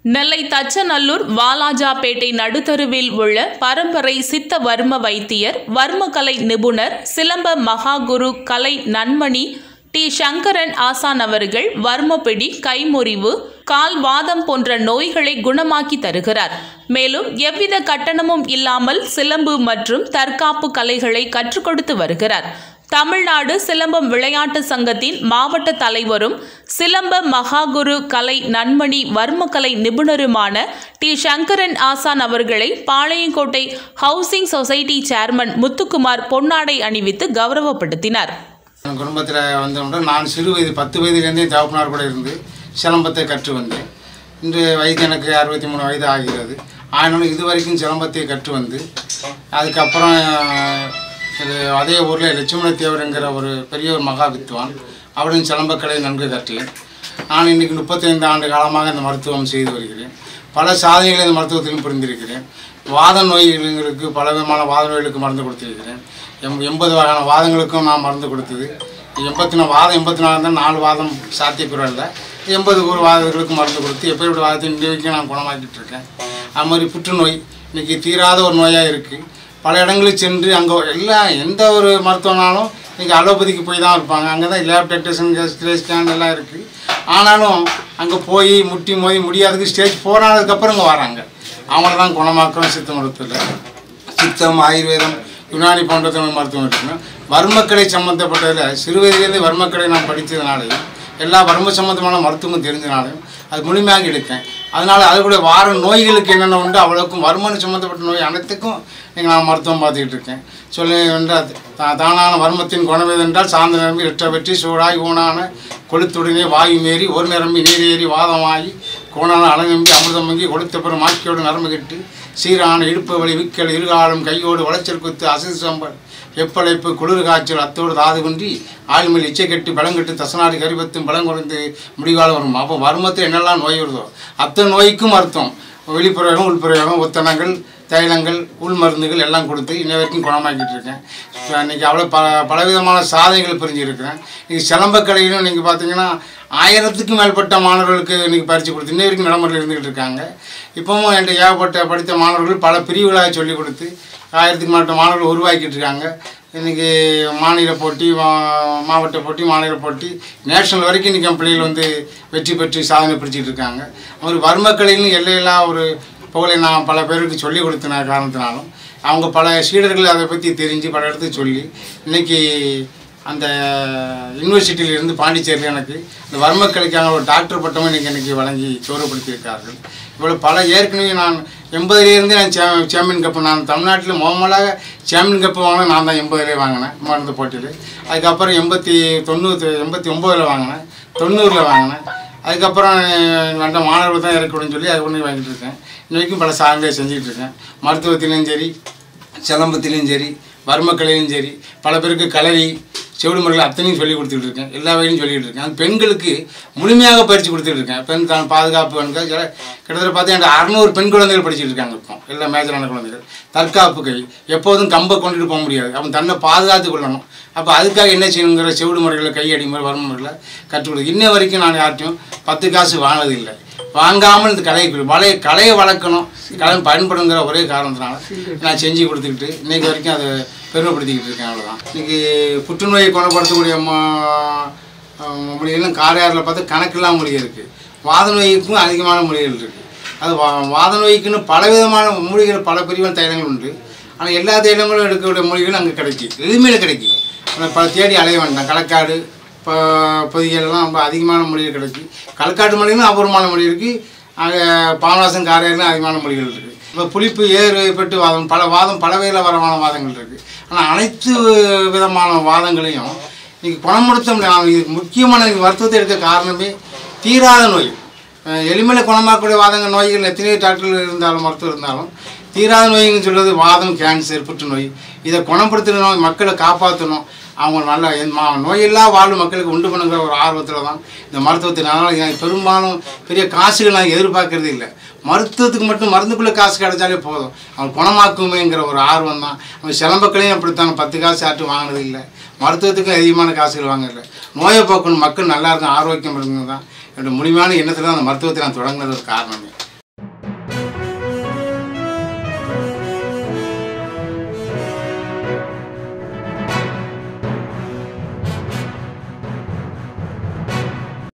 நெல்லை தச்சநல்லூர் வாலாஜாபேட்டை நடுத்தருவில் உள்ள பரம்பரை சித்த வர்ம வைத்தியர் வர்மகலை நிபுணர் சிலம்ப மகாகுரு கலை நன்மணி டி சங்கரன் ஆசான் அவர்கள் வர்மபிடி கைமுறிவு கால் வாதம் போன்ற நோய்களை குணமாக்கி தருகிறார் மேலும் எவ்வித கட்டணமும் இல்லாமல் சிலம்பு மற்றும் தற்காப்பு கலைகளை கற்றுக் கொடுத்து வருகிறார் தமிழ்நாடு சிலம்பம் விளையாட்டு சங்கத்தின் மாவட்ட தலைவரும் சிலம்ப மகாகுரு கலை நன்மணி வர்மக்கலை நிபுணருமான டி சங்கரன் ஆசான் அவர்களை Palayankottai housing society chairman Muthukumar பொன்னாடை அணிவித்து கௌரவப்படுத்தினார் என் குடும்பத்தில் வந்தவுடன் நான் சிறு வயது பத்து வயதிலேருந்தே தகப்பனார் கூட இருந்து சிலம்பத்தை கற்று வந்தேன் இன்று வயது எனக்கு அறுபத்தி மூணு வயது ஆகிறது ஆனாலும் இது வரைக்கும் சிலம்பத்தை கற்று வந்து அதுக்கப்புறம் இது அதே ஊரில் லட்சுமண தேவருங்கிற ஒரு பெரிய ஒரு மகா வித்வான் அவரின் சிலம்பக்கலை நன்கு கற்றேன் நான் இன்றைக்கி முப்பத்தைந்து ஆண்டு காலமாக இந்த மருத்துவம் செய்து வருகிறேன் பல சாதனைகளை இந்த மருத்துவத்திலும் புரிந்திருக்கிறேன் வாத நோய்களுக்கு பல விதமான வாத நோய்களுக்கு மருந்து கொடுத்திருக்கிறேன் எம் எண்பது வகையான வாதங்களுக்கும் நான் மருந்து கொடுத்தது எண்பத்தி நாலு வாதம் எண்பத்தி நாலு தான் நாலு வாதம் சாத்தியக்குறல்ல எண்பது ஒரு வாதங்களுக்கு மருந்து கொடுத்து எப்படி வாதத்தை இன்றைய வரைக்கும் நான் குணமாக்கிட்டு இருக்கேன் அது மாதிரி புற்றுநோய் இன்றைக்கி தீராத ஒரு நோயாக இருக்குது பல இடங்களுக்கு சென்று அங்கே எல்லா எந்த ஒரு மருத்துவனாலும் இன்றைக்கி அலோபதிக்கு போய் தான் இருப்பாங்க அங்கே தான் லேப் டெக்டேஷன் ஸ்கிரே ஸ்கேன் எல்லாம் இருக்குது ஆனாலும் அங்கே போய் முட்டி மோதி முடியாததுக்கு ஸ்டேஜ் போரானதுக்கப்புறம் இங்கே வராங்க அவங்கள தான் குணமாக்குறோம் சித்த மருத்துவத்தில் சித்தம் ஆயுர்வேதம் யுனானி போன்ற தமிழ் மருத்துவம் இருக்குங்க வர்மக்கலை சம்மந்தப்பட்டதில் சிறு வயதிலேருந்து வர்மக்கலை நான் படித்ததுனாலையும் எல்லா வர்ம சம்மந்தமான மருத்துவமும் தெரிஞ்சனாலையும் அது முழுமையாக எடுத்தேன் அதனால் அது கூட வார நோய்களுக்கு என்னென்ன உண்டு அவ்வளோக்கும் வருமானம் சம்மந்தப்பட்ட நோய் அனைத்துக்கும் நீங்கள் நான் மருத்துவம் பார்த்துக்கிட்டு இருக்கேன் சொல்லி என்றால் தா- தானான வர்மத்தின் குணவேது என்றால் சார்ந்த நிரம்பி எட்ட வெற்றி சூடாய் ஊனான கொளுத்துடனே வாயு மீறி ஒரு நிரம்பி நீர் ஏறி வாதமாகி கோணான அலங்கம்பி அமிர்தம் வங்கி கொளுத்த பெறும் மாக்கியோடு நரம்பு கெட்டு சீரான இடுப்பு வலி விக்கல் இருகாலம் கையோடு வளைச்சல் குத்து அசதி சம்பல் எப்பழைப்பு குளிர் காய்ச்சல் அத்தோடு தாது குன்றி ஆழ்மையில் இச்சை கட்டி பலங்கட்டு தசநாடு கரிபத்தும் பலம் குறைந்து முடிவால் வரும் அப்போ வருமத்தில் என்னெல்லாம் நோய் வருதோ அத்தனை நோய்க்கும் மருத்துவம் வெளிப்புறகம் உள்புறகம் ஒத்தனங்கள் தைலங்கள் உள் மருந்துகள் எல்லாம் கொடுத்து இன்ன வரைக்கும் குணமாக்கிட்டு இருக்கேன் இப்போ இன்றைக்கி அவ்வளோ ப பலவிதமான சாதனைகள் புரிஞ்சிருக்கிறேன் இன்றைக்கி சிலம்பக்கலையிலும் நீங்கள் பார்த்தீங்கன்னா ஆயிரத்துக்கும் மேற்பட்ட மாணவர்களுக்கு இன்றைக்கி பரிச்சு கொடுத்து இன்ன வரைக்கும் நடைமுறையில் இருந்துகிட்டு இருக்காங்க இப்போவும் என்கிட்ட ஏகப்பட்ட படித்த மாணவர்கள் பல பிரிவுகளாக சொல்லிக் கொடுத்து ஆயிரத்துக்கு மேற்பட்ட மாணவர்கள் உருவாக்கிட்டு இருக்காங்க இன்றைக்கி மாநில போட்டி மா- மாவட்ட போட்டி மாநில போட்டி நேஷனல் வரைக்கும் இன்றைக்கி என் பிள்ளைகள் வந்து வெற்றி பெற்று சாதனை பிடிச்சிட்டு இருக்காங்க அவர் வர்மக்கலையிலும் எல்லையில்லா ஒரு புகழை நான் பல பேருக்கு சொல்லிக் கொடுத்தன காரணத்தினாலும் அவங்க பல சீடர்கள் அதை பற்றி தெரிஞ்சு பல இடத்துக்கு சொல்லி இன்றைக்கி அந்த யூனிவர்சிட்டியில இருந்து பாண்டிச்சேரியில் எனக்கு இந்த வர்மக்கலைக்கான ஒரு டாக்டர் பட்டமும் இன்றைக்கி எனக்கு வழங்கி கௌரவப்படுத்தியிருக்கார்கள் இவ்வளோ பல ஏற்கனவே நான் எண்பதுலேருந்து நான் சே சாம்பியன் கப்பு நான் தமிழ்நாட்டில் முதலாக சாம்பியன் கப்பு வாங்கினேன் நான் தான் எண்பதுலேயே வாங்கினேன் மருந்து போட்டியில் அதுக்கப்புறம் எண்பத்தி தொண்ணூற்றி எண்பத்தி ஒம்போதில் வாங்கினேன் தொண்ணூறில் வாங்கினேன் அதுக்கப்புறம் நல்ல மாணவர்கள் தான் இருக்கணும்னு சொல்லி அது ஒன்று வாங்கிட்டு இருக்கேன் இன்னைக்கும் பல சாதனைகளை செஞ்சுட்டு இருக்கேன் மருத்துவத்திலையும் சரி சிலம்பத்திலையும் சரி வர்மக்கலையிலும் சரி பல பேருக்கு கலரி செவிடு முறைகள் அத்தனையும் சொல்லி கொடுத்துட்டு இருக்கேன் எல்லா வகையிலும் சொல்லிட்டு இருக்கேன் அது பெண்களுக்கு முழுமையாக பயிற்சி கொடுத்துட்டு இருக்கேன் பெண் தான் பாதுகாப்பு பெண்கள் சில கிட்டத்தட்ட பார்த்தீங்கன்னா அறநூறு பெண் குழந்தைகள் படிச்சுட்டு இருக்காங்க இப்போ எல்லா மேஜரான குழந்தைகள் தற்காப்பு கை எப்போதும் கம்பை கொண்டுட்டு போக முடியாது அவன் தன்னை பாதுகாத்து கொள்ளணும் அப்போ அதுக்காக என்ன செய்யணுங்கிற செவிடு முறைகளில் கையடி முறை வர்ம முறையில் கற்றுக் கொடுத்து இன்ன வரைக்கும் நான் யார்ட்டையும் பத்து காசு வாங்கினது இல்லை வாங்காமல் இந்த கலையை வளைய கலையை வளர்க்கணும் கலை பயன்படுங்கிற ஒரே காரணத்தினால நான் செஞ்சு கொடுத்துக்கிட்டு இன்னைக்கு வரைக்கும் அதை பெருமைப்படுத்திக்கிட்டு இருக்கேன் அவ்வளோதான் இன்னைக்கு புற்றுநோயை குணப்படுத்தக்கூடிய ம- அஹ் மொழிகள்லாம் காரையாரில் பார்த்தா கணக்கில்லாம மொழிகள் இருக்குது வாத நோய்க்கும் அதிகமான மொழிகள் இருக்குது அது வா வாத நோய்க்குன்னு பலவிதமான மூலிகைகள் பல பிரிவான தைலங்கள் உண்டு ஆனால் எல்லா தைலங்களும் எடுக்கக்கூடிய மொழிகளும் அங்கே கிடைக்கும் எளிமையில் கிடைக்கும் ஆனால் பல தேடி அலைய வேண்டாம் களக்காடு இப்போ பொதிகள்லாம் ரொம்ப அதிகமான மொழிகள் கிடைக்கும் களக்காட்டு மொழிகளும் அபூர்வமான மொழி இருக்குது அங்கே பாவனாசம் காரையிலும் அதிகமான மொழிகள் இருக்குது இப்போ புளிப்பு ஏறு பெட்டு வாதம் பல வாதம் பல வகையில் வரமான வாதங்கள் இருக்குது ஆனால் அனைத்து விதமான வாதங்களையும் நீங்கள் குணப்படுத்த முடியாது இது முக்கியமான இது மருத்துவத்தை எடுக்க காரணமே தீராத நோய் அஹ் எளிமையில் குணமாக்கக்கூடிய வாதங்கள் நோய்கள் எத்தனையோ டாக்டர்கள் இருந்தாலும் மருத்துவர் இருந்தாலும் தீராத நோய்னு சொல்றது வாதம் கேன்சர் புற்றுநோய் இதை குணப்படுத்தணும் மக்களை காப்பாற்றணும் அவங்க நல்ல என் மா நோயில்லா வாழும் மக்களுக்கு உண்டு பண்ணுங்கிற ஒரு ஆர்வத்தில் தான் இந்த மருத்துவத்தினால எனக்கு பெரும்பாலும் பெரிய காசுகள் நான் எதிர்பார்க்கறது இல்லை மருத்துவத்துக்கு மட்டும் மருந்துக்குள்ளே காசு கிடைச்சாலே போதும் அவங்க குணமாக்குமேங்கிற ஒரு ஆர்வம் தான் அவங்க சிலம்பக்களையும் அப்படித்தான் பத்து காசு ஆட்டு வாங்கினது இல்லை மருத்துவத்துக்கும் அதிகமான காசுகள் வாங்கல நோயை போக்கணும் மக்கள் நல்லா இருக்கும் ஆரோக்கியம் இருக்குங்க தான் என்னோட முழுமையான எண்ணத்தில் தான் அந்த மருத்துவத்தை நான் தொடங்கினது ஒரு காரணமே